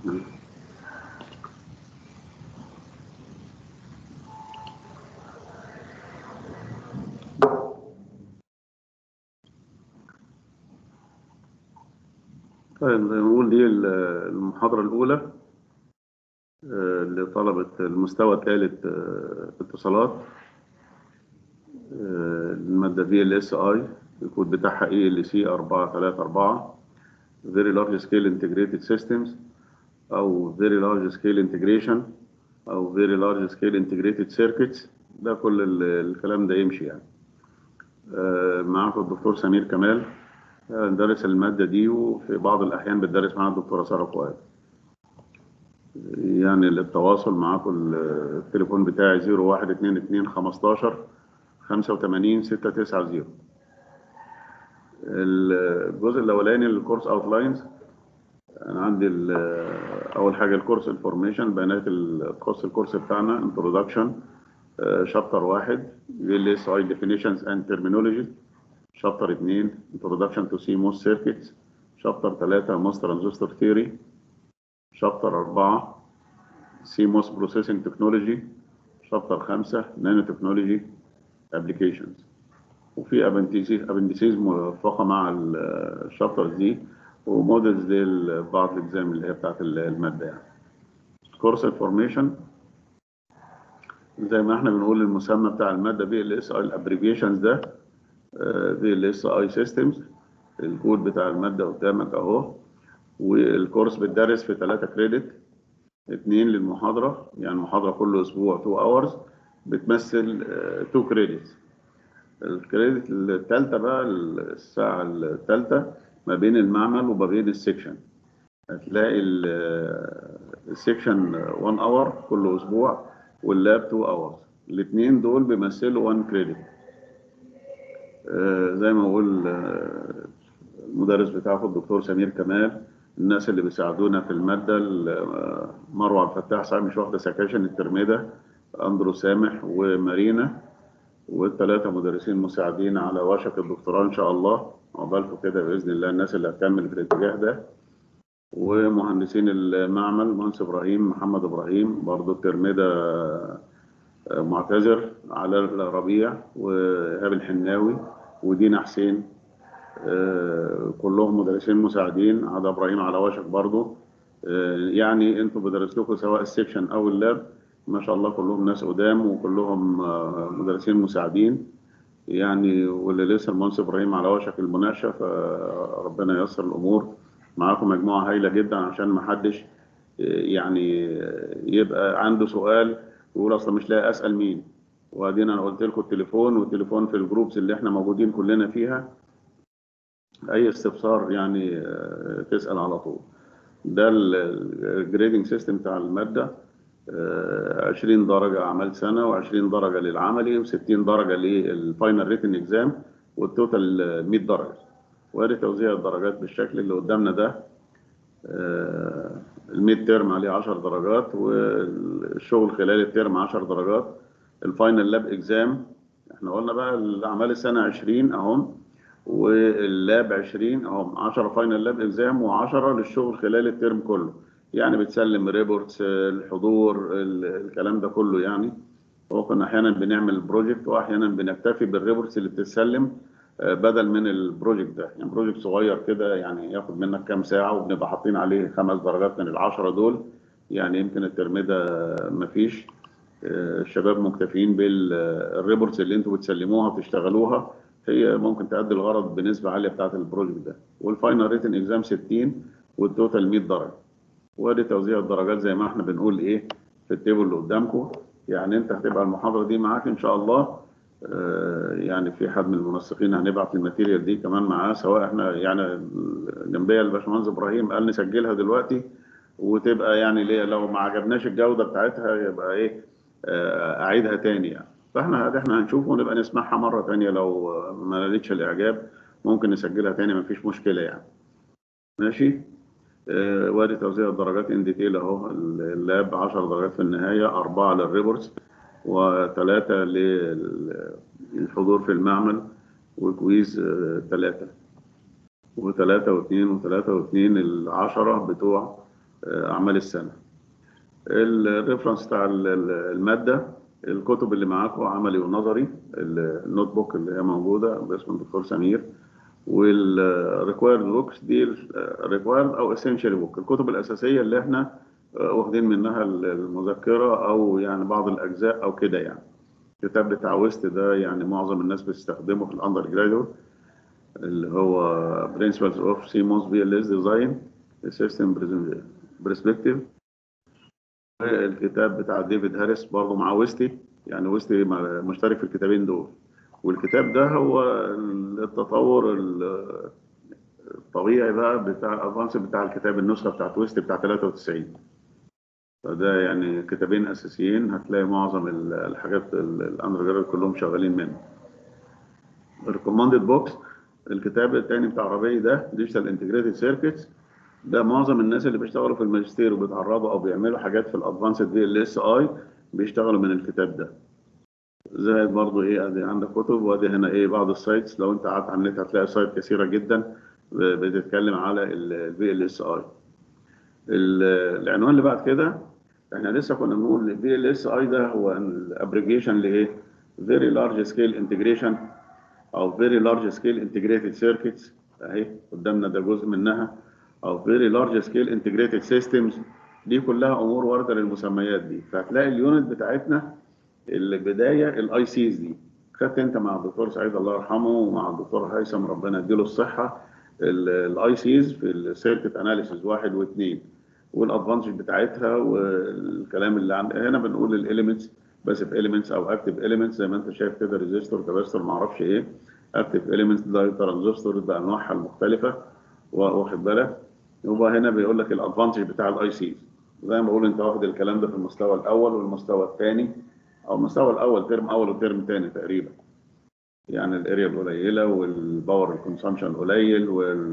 طيب نقول دي ال- المحاضرة الأولى آه، لطلبة المستوى الثالث آه، اتصالات آه، المادة في ال اس اي الكود بتاعها اي ال سي 434 Very Large Scale Integrated Systems أو Very Large Scale Integration أو Very Large Scale Integrated Circuits ده كل ال- الكلام ده يمشي يعني آه، معاكم الدكتور سمير كمال آه، ندرس المادة دي وفي بعض الأحيان بتدرس معانا الدكتورة سارة فؤاد يعني للتواصل معاكم التليفون بتاعي 0122 15 85 690 الجزء الاولاني للكورس اوتلاينز انا عندي ال- اول حاجه الكورس انفورميشن بيانات ال- تخص الكورس بتاعنا انتروداكشن شابتر واحد ال اس اي ديفينيشنز اند ترمينولوجي شابتر 2 انتروداكشن تو سي موس سيركتس شابتر 3 موس ترانزستور ثيوري شابتر 4 CMOS Processing Technology شابتر 5 نانو تكنولوجي ابلكيشنز وفي ابنديسيز ابنديسيز موفقه مع ال- الشابترز دي ومودلز لبعض الاجزام اللي هي بتاعت ال- الماده يعني كورس انفورميشن زي ما احنا بنقول المسمى بتاع الماده بي ال اس اي الابريفيشنز ده بي ال اس اي سيستمز الكود بتاع الماده قدامك اهو والكورس بيتدرس في 3 كريدت اثنين للمحاضرة يعني محاضرة كل أسبوع 2 hours بتمثل 2 كريدتس الكريدت الثالثة بقى الساعة الثالثة ما بين المعمل وما بين السكشن هتلاقي السكشن 1 اور كل أسبوع واللاب 2 hours الاثنين دول بيمثلوا 1 كريدت زي ما أقول آه، المدرس بتاعكم الدكتور سمير كمال الناس اللي بيساعدونا في المادة ال- مروة عبد الفتاح صاحب مش واخدة سكاشن الترم ده أندرو سامح ومارينا والثلاثة مدرسين مساعدين على وشك الدكتوراه إن شاء الله عقبالكم كده بإذن الله الناس اللي هتكمل في الاتجاه ده ومهندسين المعمل مهندس إبراهيم محمد إبراهيم برضو الترم ده معتذر على الربيع وإيهاب الحناوي ودينا حسين آه، كلهم مدرسين مساعدين عدا ابراهيم على وشك برضه آه، يعني انتوا بدرس لكم سواء السكشن او اللاب ما شاء الله كلهم ناس قدام وكلهم آه، مدرسين مساعدين يعني واللي لسه المهندس ابراهيم على وشك المناقشه فربنا ييسر الامور معاكم مجموعه هايله جدا عشان ما حدش آه، يعني آه، يبقى عنده سؤال ويقول اصلا مش لاقي اسال مين وبعدين انا قلت لكم التليفون والتليفون في الجروبس اللي احنا موجودين كلنا فيها اي استفسار يعني آه، تسال على طول ده الجريدنج سيستم بتاع الماده آه، 20 درجه اعمال سنه و20 درجه للعملي و60 درجه للفاينل ريتن اكزام والتوتال آه، 100 درجه وادي توزيع الدرجات بالشكل اللي قدامنا ده الميد تيرم عليه 10 درجات والشغل خلال الترم 10 درجات الفاينل لاب اكزام احنا قلنا بقى الاعمال السنه 20 اهم واللاب 20 اهم 10 فاينل لاب اكزام و10 للشغل خلال الترم كله يعني بتسلم ريبورتس الحضور ال- الكلام ده كله يعني وكنا احيانا بنعمل بروجكت واحيانا بنكتفي بالريبورتس اللي بتتسلم آه، بدل من البروجكت ده يعني بروجكت صغير كده يعني ياخد منك كام ساعه وبنبقى حاطين عليه خمس درجات من العشره دول يعني يمكن الترم ده مفيش آه، الشباب مكتفيين بالريبورتس اللي انتوا بتسلموها وتشتغلوها هي ممكن تأدي الغرض بنسبة عالية بتاعة البروجكت ده والفاينل ريتن اكزام 60 والتوتال 100 درجة وادي توزيع الدرجات زي ما احنا بنقول ايه في التيبل اللي قدامكم يعني انت هتبقى المحاضرة دي معاك ان شاء الله آه، يعني في حد من المنسقين هنبعت الماتيريال دي كمان معاه سواء احنا يعني جنبيا الباشمهندس ابراهيم قال نسجلها دلوقتي وتبقى يعني ليه لو ما عجبناش الجودة بتاعتها يبقى ايه آه، اعيدها تاني يعني فاحنا احنا هنشوف ونبقى نسمعها مرة تانية لو آه، ما لقيتش الاعجاب ممكن نسجلها تاني مفيش مشكلة يعني ماشي آه، وادي توزيع الدرجات ان ديتيل اهو اللاب 10 درجات في النهاية أربعة للريبورتس وثلاثة للحضور في المعمل وكويز آه، ثلاثة وثلاثة واثنين وثلاثة واثنين العشرة بتوع آه، اعمال السنه الريفرنس بتاع ال- ال- الماده الكتب اللي معاكم عملي ونظري ال- النوت بوك اللي هي موجوده باسم الدكتور سمير والريكوايرد بوكس دي ريكوايرد او اسينشال بوك الكتب الاساسيه اللي احنا آه، واخدين منها المذكره او يعني بعض الاجزاء او كده يعني الكتاب بتاع ويست ده يعني معظم الناس بتستخدمه في الاندر جرادويت اللي هو Principles of CMOS VLS Design System Perspective الكتاب بتاع ديفيد هاريس برضه مع ويستي يعني ويستي م- مشترك في الكتابين دول والكتاب ده هو التطور ال- الطبيعي بقى بتاع الادفانس بتاع الكتاب النسخه بتاعت ويستي بتاع 93 فده يعني كتابين اساسيين هتلاقي معظم ال- الحاجات الاندر جراد كلهم شغالين منه الريكومندد بوكس الكتاب الثاني بتاع ربيعي ده ديجيتال انتجريتد سيركتس ده معظم الناس اللي بيشتغلوا في الماجستير وبيتعرضوا او بيعملوا حاجات في الادفانسد في ال اس اي بيشتغلوا من الكتاب ده زائد برضه ايه ادي عندك كتب وادي هنا ايه بعض السايتس لو انت قعدت على النت هتلاقي سايت كثيره جدا ب- بتتكلم على الفي ال اس اي العنوان اللي بعد كده احنا لسه كنا بنقول الفي ال اس اي ده هو الابريجيشن لايه؟ فيري لارج سكيل انتجريشن او فيري لارج سكيل انتجريتد سيركتس اهي قدامنا ده جزء منها او فيري لارج سكيل انتجريتد سيستمز دي كلها امور وارده للمسميات دي فهتلاقي اليونت بتاعتنا البدايه الاي سيز دي خدت انت مع الدكتور سعيد الله يرحمه ومع الدكتور هيثم ربنا يديله الصحه الاي سيز في السيركت اناليسيز واحد واثنين والادفانتج بتاعتها والكلام اللي عند هنا بنقول الاليمنتس باسيف اليمنتس او اكتف اليمنتس زي ما انت شايف كده ريزيستور كاباستور ما اعرفش ايه اكتف اليمنتس ده ترانزستور بانواعها المختلفه واخد بالك يبقى هنا بيقول لك الادفانتج بتاع الاي سيز زي ما بقول انت واخد الكلام ده في المستوى الاول والمستوى الثاني او المستوى الاول ترم اول وترم ثاني تقريبا يعني الاريا القليله والباور الكونسامشن قليل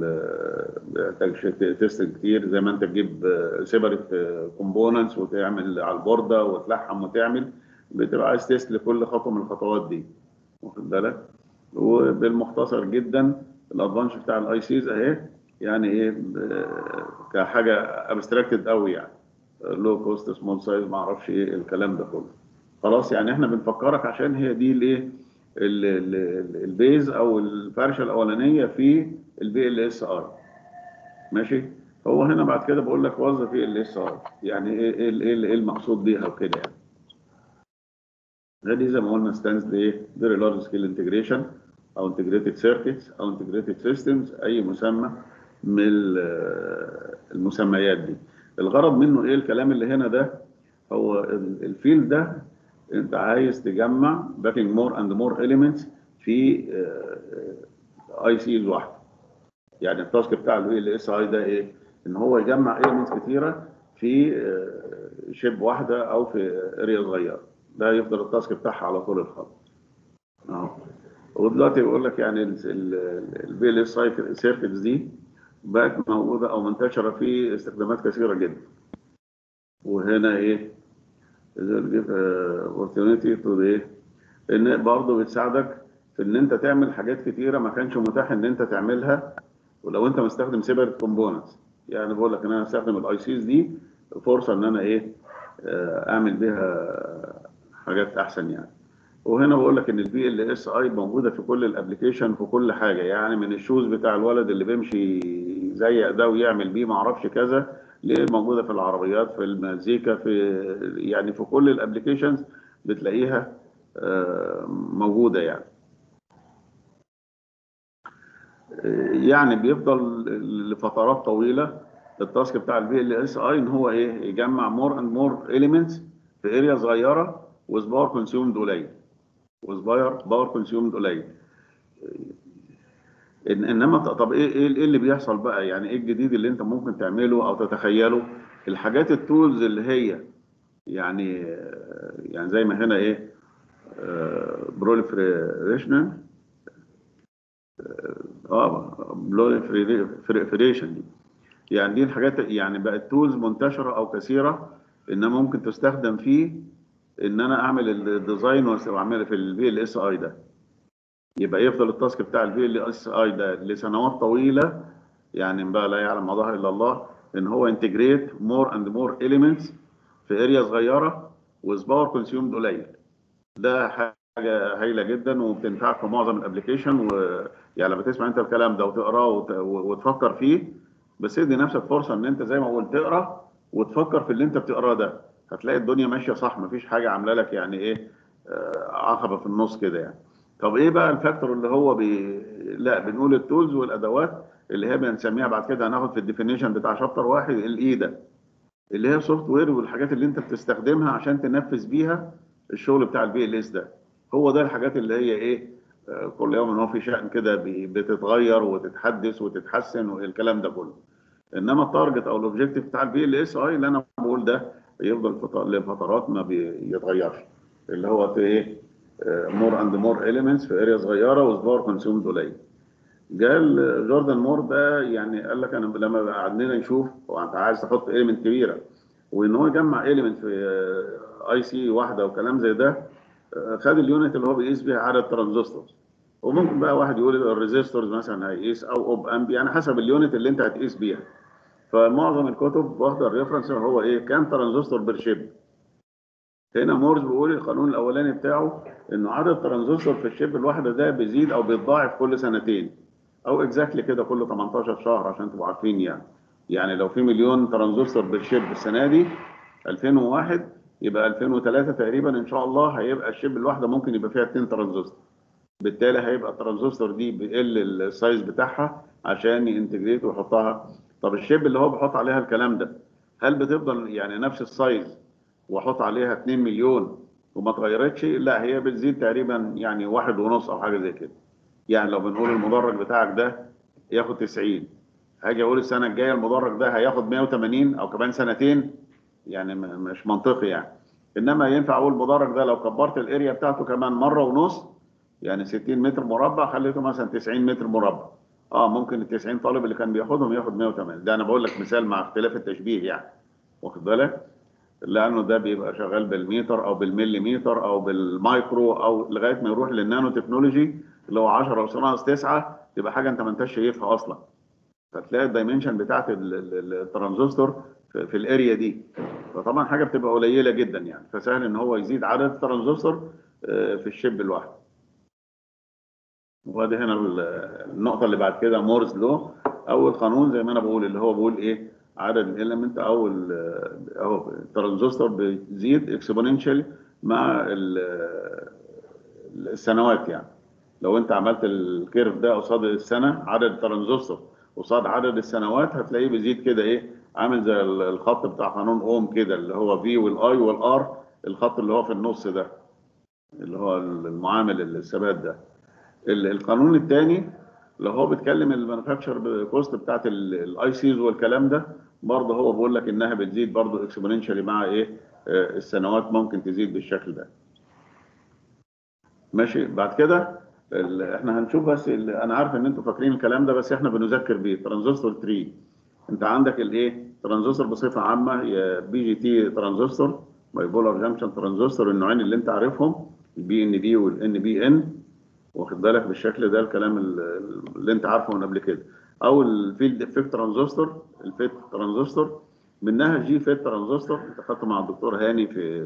والتحتاج تيست كتير زي ما انت تجيب سيبريت كومبوننتس وتعمل على البورده وتلحم وتعمل بتبقى عايز تيست لكل خطوه من الخطوات دي واخد بالك وبالمختصر جدا الادفانش بتاع الاي سيز اهي يعني ايه ب- كحاجه ابستراكتد قوي يعني لو كوست سمول سايز ما اعرفش ايه الكلام ده كله خلاص يعني احنا بنفكرك عشان هي دي الايه ال- ال- البيز او الفرشه الاولانيه في البي ال اس ار ماشي هو هنا بعد كده بقول لك وظف ايه ال اس ار يعني ايه ايه ايه إيه المقصود بيها وكده يعني دي زي ما قلنا ستاندز لايه فيري لارج سكيل انتجريشن او انتجريتد سيركتس او انتجريتد سيستمز اي مسمى من ال- المسميات دي الغرض منه ايه الكلام اللي هنا ده هو ال- الفيلد ده انت عايز تجمع باكينج مور اند مور اليمنتس في اي سيز واحده يعني التاسك بتاع ال اس اي ده ايه ان هو يجمع اليمنتس كتيره في شيب واحده او في اريا صغيره ده يفضل التاسك بتاعها على طول الخط اهو ودلوقتي بيقول لك يعني البي ال اس اي سيركتس دي بقت موجوده او منتشره في استخدامات كثيره جدا وهنا ايه opportunity to ايه ان برضه بتساعدك في ان انت تعمل حاجات كتيره ما كانش متاح ان انت تعملها ولو انت مستخدم سيبر كومبوننتس يعني بقول لك ان انا استخدم الاي سيز دي فرصه ان انا ايه آه، اعمل بيها حاجات احسن يعني وهنا بقول لك ان البي ال اس اي موجوده في كل الابلكيشن في كل حاجه يعني من الشوز بتاع الولد اللي بيمشي زي ده ويعمل بيه ما اعرفش كذا ليه موجوده في العربيات في المزيكا في يعني في كل الابلكيشنز بتلاقيها آه، موجوده يعني آه، يعني بيفضل لفترات طويله التاسك بتاع البي ال اس اي ان هو ايه يجمع مور اند مور اليمنتس في اريا صغيره وذ باور كونسيومد قليل وذ باور باور كونسيومد قليل إن انما ط- طب ايه ايه إيه اللي بيحصل بقى يعني ايه الجديد اللي انت ممكن تعمله او تتخيله الحاجات التولز اللي هي يعني يعني زي ما هنا ايه بروليفريشن اه بروليفريشن دي يعني دي الحاجات يعني بقت تولز منتشره او كثيره انها ممكن تستخدم فيه ان انا اعمل الديزاين واعملها في الفي ال اس اي ده يبقى يفضل التاسك بتاع الفي ال اس اي ده لسنوات طويله يعني بقى لا يعلم ما ظهر الا الله ان هو انتجريت مور اند مور اليمنتس في اريا صغيره وذ باور كونسيومد قليل ده حاجه هايله جدا وبتنفعك في معظم الابلكيشن ويعني لما تسمع انت الكلام ده وتقراه وت... وتفكر فيه بس ادي نفسك فرصه ان انت زي ما قلت تقرا وتفكر في اللي انت بتقراه ده هتلاقي الدنيا ماشيه صح مفيش حاجه عامله لك يعني ايه آه، عقبه في النص كده يعني طب ايه بقى الفاكتور اللي هو بي... لا بنقول التولز والادوات اللي هي بنسميها بعد كده هناخد في الديفينيشن بتاع شابتر واحد الاي ده اللي هي سوفت وير والحاجات اللي انت بتستخدمها عشان تنفذ بيها الشغل بتاع البي ال اس ده هو ده الحاجات اللي هي ايه آه، كل يوم ان هو في شأن كده بي- بتتغير وتتحدث وتتحسن والكلام ده كله انما التارجت او الاوبجيكتيف بتاع البي ال اس اي اللي انا بقول ده يفضل فط- لفترات ما بيتغيرش اللي هو في ايه مور اند مور اليمنتس في اريا صغيره وسبار كونسيومد قليل قال جوردن مور ده يعني قال لك انا لما قعدنا نشوف هو انت عايز تحط اليمنت كبيره وان هو يجمع اليمنت في اي سي واحده وكلام زي ده آه، خد اليونت اللي هو بيقيس بيها عدد ترانزستورز وممكن بقى واحد يقول الريزيستورز مثلا هيقيس او اوب امب يعني حسب اليونت اللي انت هتقيس بيها فمعظم الكتب واخده الريفرنس هو ايه كام ترانزستور بير شيب هنا مورز بيقول القانون الاولاني بتاعه انه عدد ترانزستور في الشيب الواحده ده بيزيد او بيتضاعف كل سنتين او اكزاكتلي كده كل 18 شهر عشان تبقوا عارفين يعني يعني لو في مليون ترانزستور بالشيب السنه دي 2001 يبقى 2003 تقريبا ان شاء الله هيبقى الشيب الواحده ممكن يبقى فيها 2 ترانزستور بالتالي هيبقى الترانزستور دي بيقل السايز بتاعها عشان ينتجريت ويحطها طب الشيب اللي هو بيحط عليها الكلام ده هل بتفضل يعني نفس السايز واحط عليها 2 مليون وما اتغيرتش لا هي بتزيد تقريبا يعني واحد ونص او حاجه زي كده يعني لو بنقول المدرج بتاعك ده ياخد 90 هاجي اقول السنه الجايه المدرج ده هياخد 180 او كمان سنتين يعني م- مش منطقي يعني انما ينفع اقول المدرج ده لو كبرت الاريا بتاعته كمان مره ونص يعني 60 متر مربع خليته مثلا 90 متر مربع اه ممكن ال 90 طالب اللي كان بياخدهم ياخد 180 ده انا بقول لك مثال مع اختلاف التشبيه يعني واخد بالك لانه ده بيبقى شغال بالمتر او بالمليمتر او بالمايكرو او لغايه ما يروح للنانو تكنولوجي اللي هو 10 اس ناقص 9 تبقى حاجه انت ما انتش شايفها اصلا فتلاقي الدايمنشن بتاعت ال- ال- الترانزستور في, في الاريا دي فطبعا حاجه بتبقى قليله جدا يعني فسهل ان هو يزيد عدد الترانزستور آه، في الشيب الواحد وادي هنا ال- النقطه اللي بعد كده مورز لو او القانون زي ما انا بقول اللي هو بيقول ايه عدد الاليمنت او ال- او الترانزستور بيزيد اكسبوننشال مع ال- السنوات يعني لو انت عملت الكيرف ده قصاد السنه عدد الترانزستور قصاد عدد السنوات هتلاقيه بيزيد كده ايه عامل زي ال- الخط بتاع قانون اوم كده اللي هو في والاي والار الخط اللي هو في النص ده اللي هو المعامل الثبات ده ال- القانون الثاني اللي هو بيتكلم المانيفاكتشر كوست بتاعت الاي سيز والكلام ده برضه هو بيقول لك انها بتزيد برضه اكسبوننشالي مع ايه آه، السنوات ممكن تزيد بالشكل ده ماشي بعد كده ال- احنا هنشوف بس ال- انا عارف ان انتوا فاكرين الكلام ده بس احنا بنذكر بيه ترانزستور 3 انت عندك الايه ترانزستور بصفه عامه يا بي جي تي ترانزستور باي بولار جانكشن ترانزستور النوعين اللي انت عارفهم البي ان دي والان بي ان واخد بالك بالشكل ده الكلام ال- اللي انت عارفه من قبل كده او الفيلد افكت ترانزستور الفيت ترانزستور منها جي فيت ترانزستور انت خدته مع الدكتور هاني في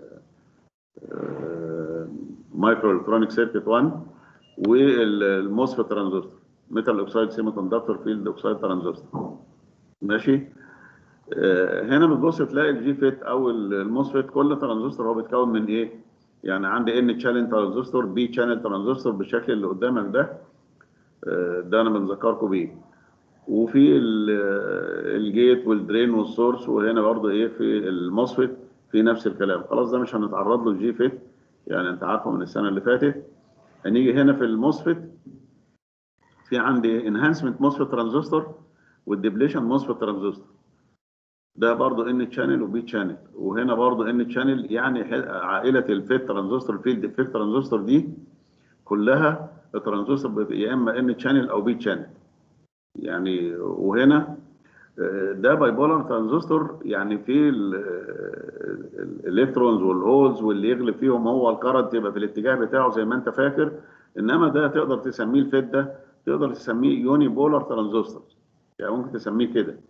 مايكرو الكترونيك سيركت 1 والموسفيت ترانزستور ميتال اوكسايد سيمي كوندكتور فيلد اوكسايد ترانزستور ماشي آه، هنا بتبص تلاقي الجي فيت او الموسفيت كل ترانزستور هو بيتكون من ايه؟ يعني عندي ان تشانل ترانزستور بي تشانل ترانزستور بالشكل اللي قدامك ده آه، ده انا بنذكركم بيه وفي ال- الجيت والدرين والسورس وهنا برضه ايه في الموسفيت في نفس الكلام خلاص ده مش هنتعرض له الجي فيت يعني انت عارفه من السنه اللي فاتت هنيجي هنا في الموسفيت في عندي انهانسمنت موسفيت ترانزستور والديبليشن موسفيت ترانزستور ده برضه ان تشانل وبي تشانل وهنا برضه ان تشانل يعني ح- عائله الفيت ترانزستور الفيلد افكت ترانزستور دي كلها الترانزستور بت- يا اما ان تشانل او بي تشانل يعني وهنا آه، ده باي بولار ترانزستور يعني في الالكترونز والهولز واللي يغلب فيهم هو الكرنت يبقى في الاتجاه بتاعه زي ما انت فاكر انما ده تقدر تسميه الفيت ده تقدر تسميه يوني بولار ترانزستور يعني ممكن تسميه كده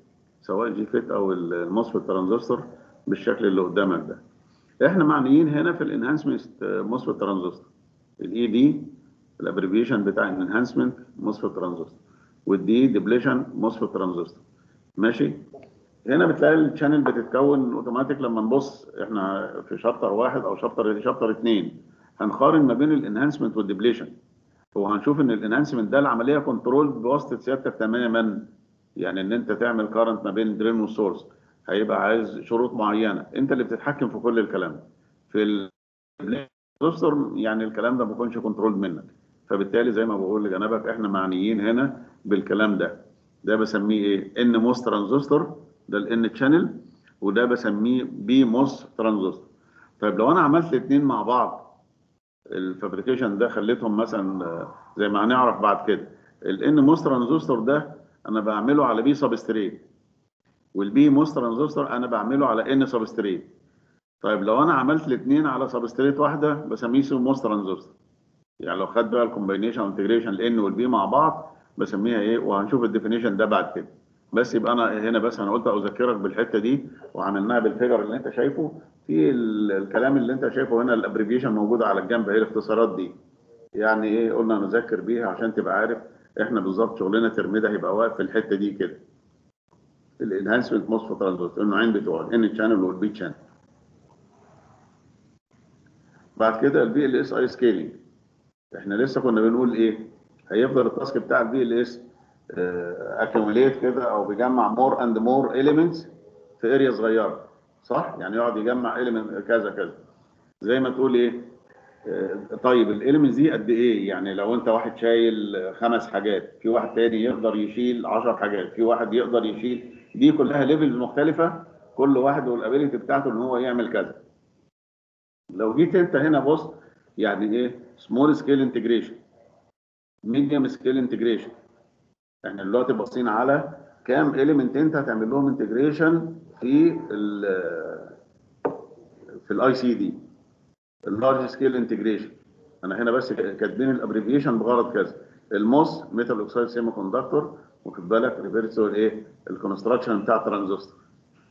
سواء جي فيت او الموسفيت ترانزستور بالشكل اللي قدامك ده احنا معنيين هنا في الانهانسمنت موسفيت ترانزستور الاي دي الابريفيشن بتاع الانهانسمنت موسفيت ترانزستور والدي ديبليشن موسفيت ترانزستور ماشي هنا بتلاقي الشانل بتتكون اوتوماتيك لما نبص احنا في شابتر واحد او شابتر شابتر اثنين هنقارن ما بين الانهانسمنت والديبليشن وهنشوف ان الانهانسمنت ده العمليه كنترول بواسطه سيادتك تماما يعني ان انت تعمل كارنت ما بين الدرين والسورس هيبقى عايز شروط معينه انت اللي بتتحكم في كل الكلام ده في الترانزستور يعني الكلام ده ما بيكونش كنترول منك فبالتالي زي ما بقول لجنابك احنا معنيين هنا بالكلام ده ده بسميه ايه ان موس ترانزستور ده الان تشانل وده بسميه بي موس ترانزستور طيب لو انا عملت الاثنين مع بعض الفابريكيشن ده خليتهم مثلا آه، زي ما هنعرف بعد كده الان موس ترانزستور ده انا بعمله على بي سبستريت والبي موس ترانزستور انا بعمله على ان سبستريت طيب لو انا عملت الاثنين على سبستريت واحده بسميه سو موس ترانزستور يعني لو خدت بقى الكومبينيشن انتجريشن الان والبي مع بعض بسميها ايه وهنشوف الديفينيشن ده بعد كده بس يبقى انا هنا بس انا قلت اذكرك بالحته دي وعملناها بالفيجر اللي انت شايفه في ال- الكلام اللي انت شايفه هنا الابريفيشن موجوده على الجنب هي الاختصارات دي يعني ايه قلنا نذكر بيها عشان تبقى عارف احنا بالظبط شغلنا ترم ده هيبقى واقف في الحته دي كده الانهانسمنت موس ترانزستور النوعين بتوع الان تشانل والبي تشانل بعد كده البي ال اس اي سكيلينج احنا لسه كنا بنقول ايه هيفضل التاسك بتاع البي ال اس اكيوميليت كده او بيجمع مور اند مور اليمنتس في اريا صغيره صح يعني يقعد يجمع اليمنت كذا كذا زي ما تقول ايه آه، طيب الاليمنتس دي قد ايه يعني لو انت واحد شايل خمس حاجات في واحد تاني يقدر يشيل 10 حاجات في واحد يقدر يشيل دي كلها ليفلز مختلفه كل واحد والابيليتي بتاعته ان هو يعمل كذا لو جيت انت هنا بص يعني ايه سمول سكيل انتجريشن ميديوم سكيل انتجريشن احنا دلوقتي باصين على كام اليمنت انت هتعمل لهم انتجريشن في ال في الاي سي دي اللارج سكيل انتجريشن انا هنا بس كاتبين الابريفيشن بغرض كذا الموس ميتال اوكسيد سيمي كوندكتور واخد بالك ريفيرس ايه الكونستراكشن بتاع ترانزستور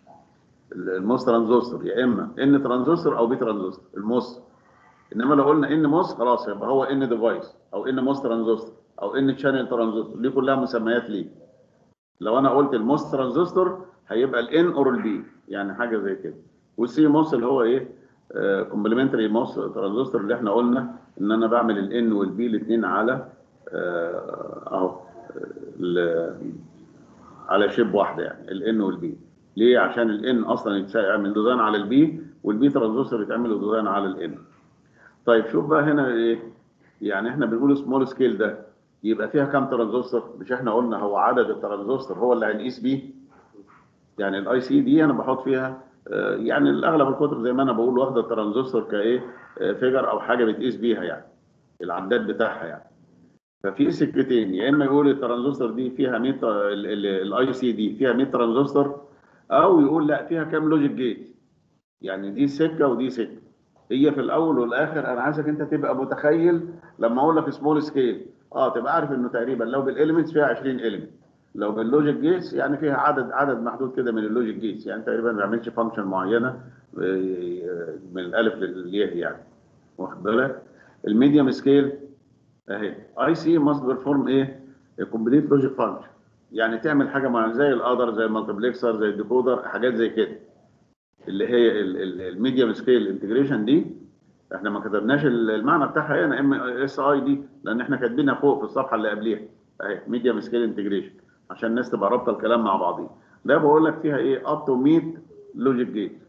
الموس ترانزستور يا اما ان ترانزستور او بي ترانزستور الموس انما لو قلنا ان موس خلاص يبقى هو ان ديفايس او ان موس ترانزستور او ان تشانل ترانزستور دي كلها مسميات ليه لو انا قلت الموس ترانزستور هيبقى الان اور البي يعني حاجه زي كده والسي موس اللي هو ايه كومبلمنتري موس ترانزستور اللي احنا قلنا ان انا بعمل الان والبي الاثنين على آه، اهو ال- على شيب واحده يعني الان والبي ليه عشان الان اصلا يتعمل ديزاين على البي والبي ترانزستور يتعمل ديزاين على الان طيب شوف بقى هنا ايه يعني احنا بنقول سمول سكيل ده يبقى فيها كام ترانزستور مش احنا قلنا هو عدد الترانزستور هو اللي هنقيس بيه يعني الاي سي دي انا بحط فيها آه، يعني الاغلب الكتب زي ما انا بقول واخده الترانزستور كايه فيجر او حاجه بتقيس بيها يعني العداد بتاعها يعني ففي سكتين يا اما يقول الترانزستور دي فيها 100 الاي سي دي فيها 100 ترانزستور او يقول لا فيها كام لوجيك جيت يعني دي سكه ودي سكه هي في الاول والاخر انا عايزك انت تبقى متخيل لما اقول لك سمول سكيل اه تبقى عارف انه تقريبا لو بالاليمنتس فيها 20 اليمنت لو باللوجيك جيتس يعني فيها عدد عدد محدود كده من اللوجيك جيتس يعني تقريبا ما بيعملش فانكشن معينه آه، من الالف للياء يعني واخد بالك الميديوم سكيل اهي اي سي ماست بيرفورم ايه كومبليت لوجيك فانكشن يعني تعمل حاجه معينه زي الادر زي المالتيبلكسر زي الديكودر حاجات زي كده اللي هي الميديوم سكيل انتجريشن دي احنا ما كتبناش ال- المعنى بتاعها هنا ام اس اي دي لان احنا كاتبينها فوق في الصفحه اللي قبليها اهي ميديوم سكيل انتجريشن عشان الناس تبقى رابطه الكلام مع بعضيه ده بقول لك فيها ايه اب تو 100 لوجيك جيت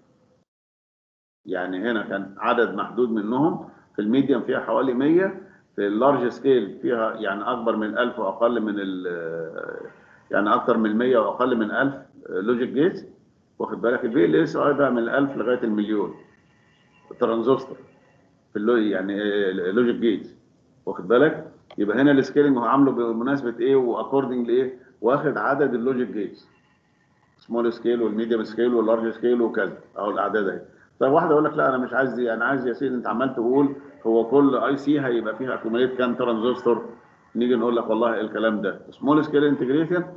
يعني هنا كان عدد محدود منهم في الميديوم فيها حوالي 100 في اللارج سكيل فيها يعني اكبر من 1000 واقل من ال يعني اكتر من 100 واقل من 1000 لوجيك جيتس واخد بالك البي ال اس اي بقى من ال 1000 لغايه المليون ترانزستور في اللو يعني لوجيك جيتس واخد بالك يبقى هنا السكيلنج هو عامله بمناسبه ايه واكوردنج لايه واخد عدد اللوجيك جيتس سمول سكيل والميديوم سكيل واللارج سكيل وكذا اهو الاعداد اهي طيب واحده يقول لك لا انا مش عايز دي انا عايز يا سيدي انت عمال تقول هو كل اي سي هيبقى فيها اكوميليت كام ترانزستور نيجي نقول لك والله الكلام ده سمول سكيل انتجريشن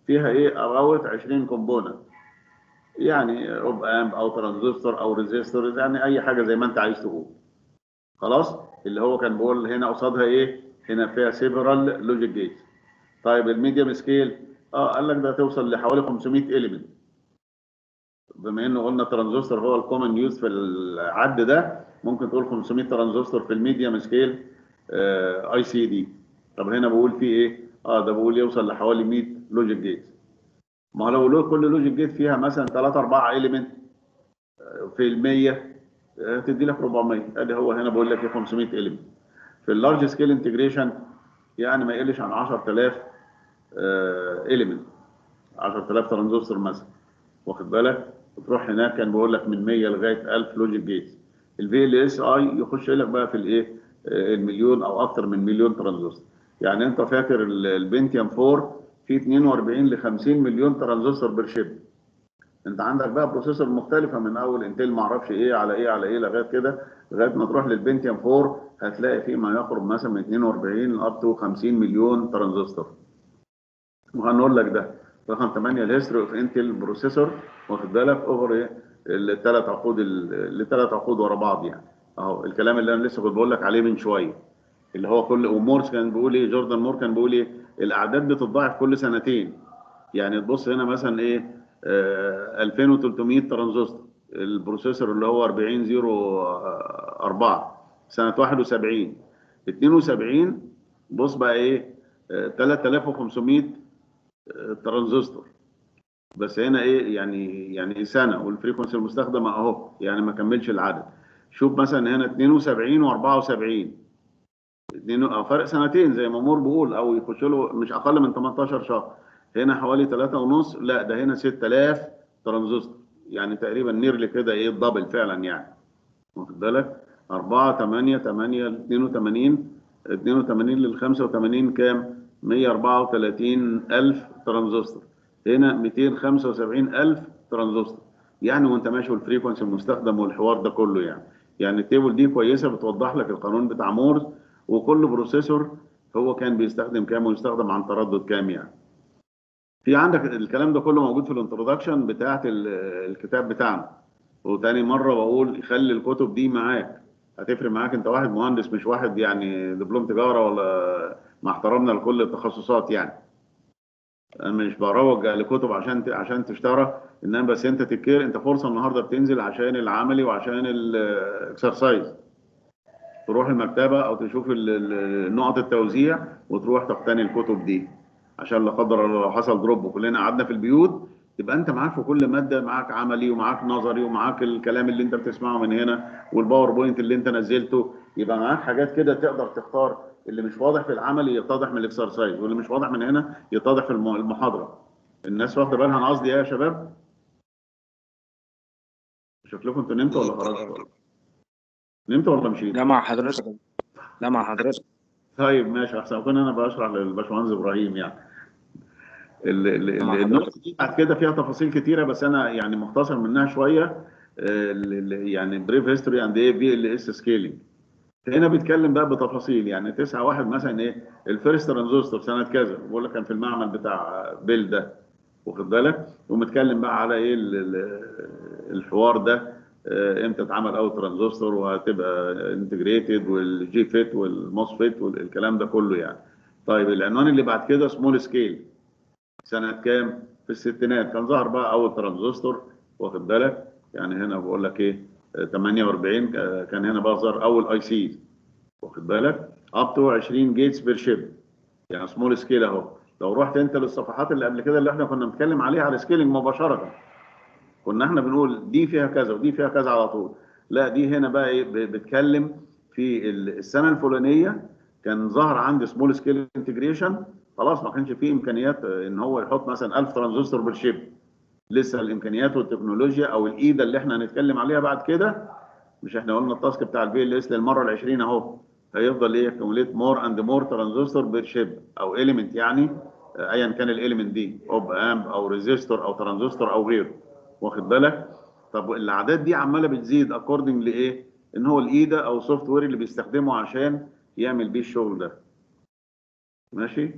فيها ايه about 20 كومبوننت يعني اوب امب او ترانزستور او ريزيستور يعني اي حاجه زي ما انت عايز تقول خلاص اللي هو كان بيقول هنا قصادها ايه هنا فيها سيفرال لوجيك جيتس طيب الميديوم سكيل اه قال لك ده توصل لحوالي 500 اليمنت بما انه قلنا ترانزستور هو الكومن يوز في العد ده ممكن تقول 500 ترانزستور في الميديوم سكيل اي سي دي طب هنا بقول فيه ايه اه ده بقول يوصل لحوالي 100 لوجيك جيتس ما هو لو لو كل لوجيك جيت فيها مثلا 3 4 اليمنت في ال 100 آه، تدي لك 400 ادي هو هنا بقول لك ايه 500 اليمنت في اللارج سكيل انتجريشن يعني ما يقلش عن 10000 اليمنت 10000 ترانزستور مثلا واخد بالك وتروح هناك كان بيقول لك من 100 لغايه 1000 لوجيك جيتس الفي ال اس اي يخش لك بقى في الايه آه، المليون او اكتر من مليون ترانزستور يعني انت فاكر ال- البنتيوم 4 فيه 42 ل 50 مليون ترانزستور بير شيب انت عندك بقى بروسيسور مختلفه من اول انتل ما اعرفش ايه على ايه على ايه لغايه كده لغايه ما تروح للبنتيوم 4 هتلاقي فيه ما يقرب مثلا من 42 اب تو 50 مليون ترانزستور وهنقول لك ده رقم 8 الهيستوري اوف انتل بروسيسور واخد بالك اوفر ايه الثلاث عقود الثلاث عقود ورا بعض يعني اهو الكلام اللي انا لسه كنت بقول لك عليه من شويه اللي هو كل ومورس كان بيقول ايه جوردان مور كان بيقول ايه الاعداد بتتضاعف كل سنتين يعني تبص هنا مثلا ايه آه 2300 ترانزستور البروسيسور اللي هو 4004 سنه 71 72 بص بقى ايه آه 3500 آه ترانزستور بس هنا ايه يعني يعني سنه والفريكونسي المستخدمه اهو يعني ما كملش العدد شوف مثلا هنا 72 و74 اتنين اه فرق سنتين زي ما مور بيقول او يخش له مش اقل من 18 شهر هنا حوالي 3 ونص لا ده هنا 6000 ترانزستور يعني تقريبا نيرلي كده ايه الدبل فعلا يعني واخد بالك 4 8 8 82 82 لل 85 كام 134000 ترانزستور هنا 275000 ترانزستور يعني وانت ماشي والفريكونسي المستخدم والحوار ده كله يعني يعني التيبل دي كويسه بتوضح لك القانون بتاع مورز وكل بروسيسور هو كان بيستخدم كام ويستخدم عن تردد كام يعني في عندك الكلام ده كله موجود في الانترودكشن بتاعت الكتاب بتاعنا وتاني مره بقول خلي الكتب دي معاك هتفرق معاك انت واحد مهندس مش واحد يعني دبلوم تجاره ولا مع احترامنا لكل التخصصات يعني انا مش بروج لكتب عشان عشان تشترى انما بس انت تكير انت فرصه النهارده بتنزل عشان العملي وعشان الاكسرسايز تروح المكتبه او تشوف نقط التوزيع وتروح تقتني الكتب دي عشان لا قدر الله لو حصل دروب وكلنا قعدنا في البيوت تبقى انت معاك في كل ماده معاك عملي ومعاك نظري ومعاك الكلام اللي انت بتسمعه من هنا والباوربوينت اللي انت نزلته يبقى معاك حاجات كده تقدر تختار اللي مش واضح في العملي يتضح من الاكسرسايز واللي مش واضح من هنا يتضح في المحاضره الناس واخده بالها انا قصدي ايه يا شباب شكلكم انتوا نمتوا ولا خرجتوا نمتوا ولا مشيتوا لا مع حضرتك لا مع حضرتك طيب ماشي احسن كنا انا بشرح للباشمهندس ابراهيم يعني ال- ال- مع ال- النقطه دي بعد كده فيها تفاصيل كتيره بس انا يعني مختصر منها شويه ال- ال- يعني بريف هيستوري اند ايه في ال اس سكيلينج هنا بيتكلم بقى بتفاصيل يعني تسعة واحد مثلا ايه الفيرست ترانزستور سنه كذا بقول لك كان في المعمل بتاع بيل ده واخد بالك ومتكلم بقى على ايه ال- ال- الحوار ده آه، امتى اتعمل اول ترانزستور وهتبقى انتجريتد والجي فيت والموس فيت والكلام ده كله يعني طيب العنوان اللي بعد كده سمول سكيل سنه كام في الستينات كان ظهر بقى اول ترانزستور واخد بالك يعني هنا بقول لك ايه آه، 48 آه، كان هنا بقى ظهر اول اي سي واخد بالك اب تو 20 جيتس بير شيب يعني سمول سكيل اهو لو رحت انت للصفحات اللي قبل كده اللي احنا كنا بنتكلم عليها على سكيلينج مباشره كنا احنا بنقول دي فيها كذا ودي فيها كذا على طول لا دي هنا بقى ايه ب- بتكلم في ال- السنه الفلانيه كان ظهر عندي سمول سكيل انتجريشن خلاص ما كانش فيه امكانيات آه، ان هو يحط مثلا 1000 ترانزستور بالشيب لسه الامكانيات والتكنولوجيا او الايده اللي احنا هنتكلم عليها بعد كده مش احنا قلنا التاسك بتاع البي ال اس للمره ال 20 اهو هيفضل ايه يكمليت مور اند مور ترانزستور بير شيب او اليمنت يعني آه، ايا كان الاليمنت دي اوب امب او ريزيستور او ترانزستور او غيره واخد بالك طب الاعداد دي عماله بتزيد اكوردنج لايه ان هو الايده او السوفت وير اللي بيستخدمه عشان يعمل بيه الشغل ده ماشي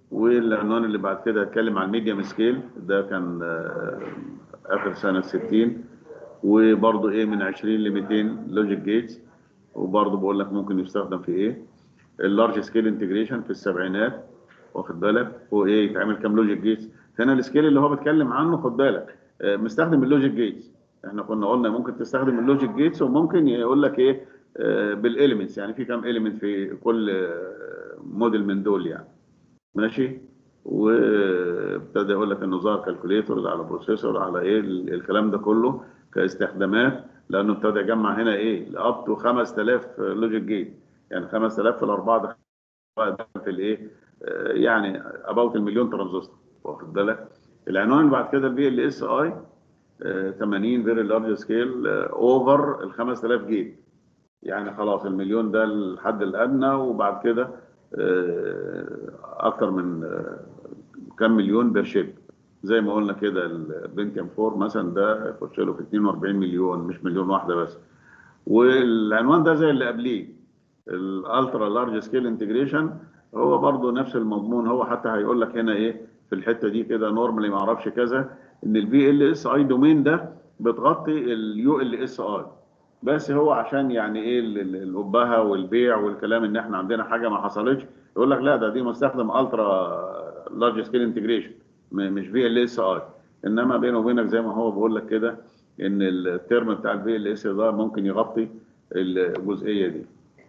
والعنوان اللي بعد كده هتكلم عن الميديم سكيل ده كان آه، اخر سنه 60 وبرضه ايه من 20 ل 200 لوجيك جيتس وبرضه بقول لك ممكن يستخدم في ايه اللارج سكيل انتجريشن في السبعينات واخد بالك هو ايه يتعمل كام لوجيك جيتس هنا السكيل اللي هو بيتكلم عنه خد بالك آه، مستخدم اللوجيك جيتس احنا كنا قلنا ممكن تستخدم اللوجيك جيتس وممكن يقول لك ايه بالاليمنتس يعني في كام اليمنت في كل آه، موديل من دول يعني ماشي وابتدى يقول لك انه ظهر كالكوليتور على بروسيسور على ايه ال- الكلام ده كله كاستخدامات لانه ابتدى يجمع هنا ايه اب تو 5000 لوجيك جيت يعني 5000 في الاربعه ده في الايه آه، يعني اباوت المليون ترانزستور واخد بالك العنوان اللي بعد كده البي ال اس اي 80 فيري لارج سكيل اوفر ال 5000 جيت يعني خلاص المليون ده الحد الادنى وبعد كده آه، اكتر من آه، كام مليون بير شيب زي ما قلنا كده البنتيوم 4 مثلا ده يخش له في 42 مليون مش مليون واحده بس والعنوان ده زي اللي قبليه الالترا لارج سكيل انتجريشن هو برضه نفس المضمون هو حتى هيقول لك هنا ايه في الحته دي كده نورمالي ما اعرفش كذا ان البي ال اس اي دومين ده بتغطي اليو ال اس اي بس هو عشان يعني ايه ال- ال- الابهه والبيع والكلام ان احنا عندنا حاجه ما حصلتش يقول لك لا ده دي مستخدم الترا لارج سكيل انتجريشن مش بي ال اس اي انما بينه وبينك زي ما هو بيقول لك كده ان الترم بتاع البي ال اس ده ممكن يغطي الجزئيه دي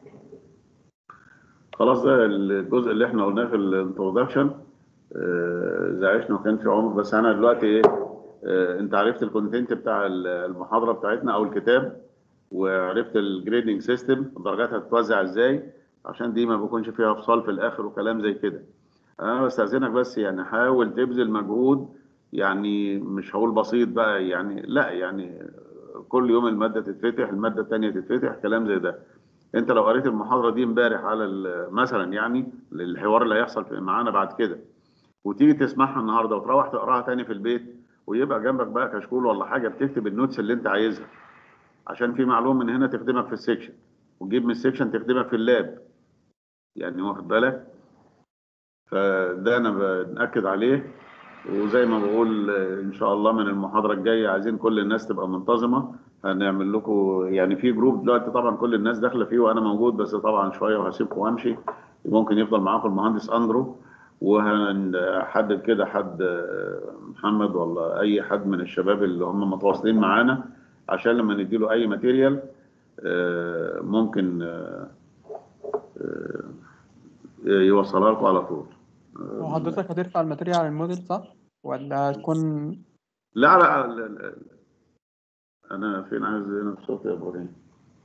خلاص ده الجزء اللي احنا قلناه في الانترودكشن اذا عشنا وكان في عمر بس انا دلوقتي ايه آه، انت عرفت الكونتنت بتاع المحاضره بتاعتنا او الكتاب وعرفت الجريدنج سيستم الدرجات هتتوزع ازاي عشان دي ما بيكونش فيها افصال في الاخر وكلام زي كده انا بستاذنك بس يعني حاول تبذل مجهود يعني مش هقول بسيط بقى يعني لا يعني كل يوم الماده تتفتح الماده الثانيه تتفتح كلام زي ده انت لو قريت المحاضره دي امبارح على ال- مثلا يعني الحوار اللي هيحصل في- معانا بعد كده وتيجي تسمعها النهارده وتروح تقراها تاني في البيت ويبقى جنبك بقى كشكول ولا حاجه بتكتب النوتس اللي انت عايزها عشان في معلومه من هنا تخدمك في السكشن وتجيب من السكشن تخدمك في اللاب يعني واخد بالك فده انا بنأكد عليه وزي ما بقول آه، ان شاء الله من المحاضره الجايه عايزين كل الناس تبقى منتظمه هنعمل لكم يعني في جروب دلوقتي طبعا كل الناس داخله فيه وانا موجود بس طبعا شويه وهسيبكم وامشي ممكن يفضل معاكم المهندس اندرو وهنحدد كده حد آه، محمد ولا اي حد من الشباب اللي هم متواصلين معانا عشان لما نديله اي ماتيريال آه، ممكن آه، آه، يوصلها لكم على طول وحضرتك هترفع الماتيريال على الموديل صح؟ ولا هتكون لا لا لا- لا. انا فين عايز هنا الصوت يا ابراهيم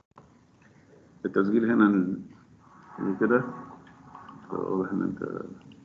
التسجيل هنا ن- كده واضح ان انت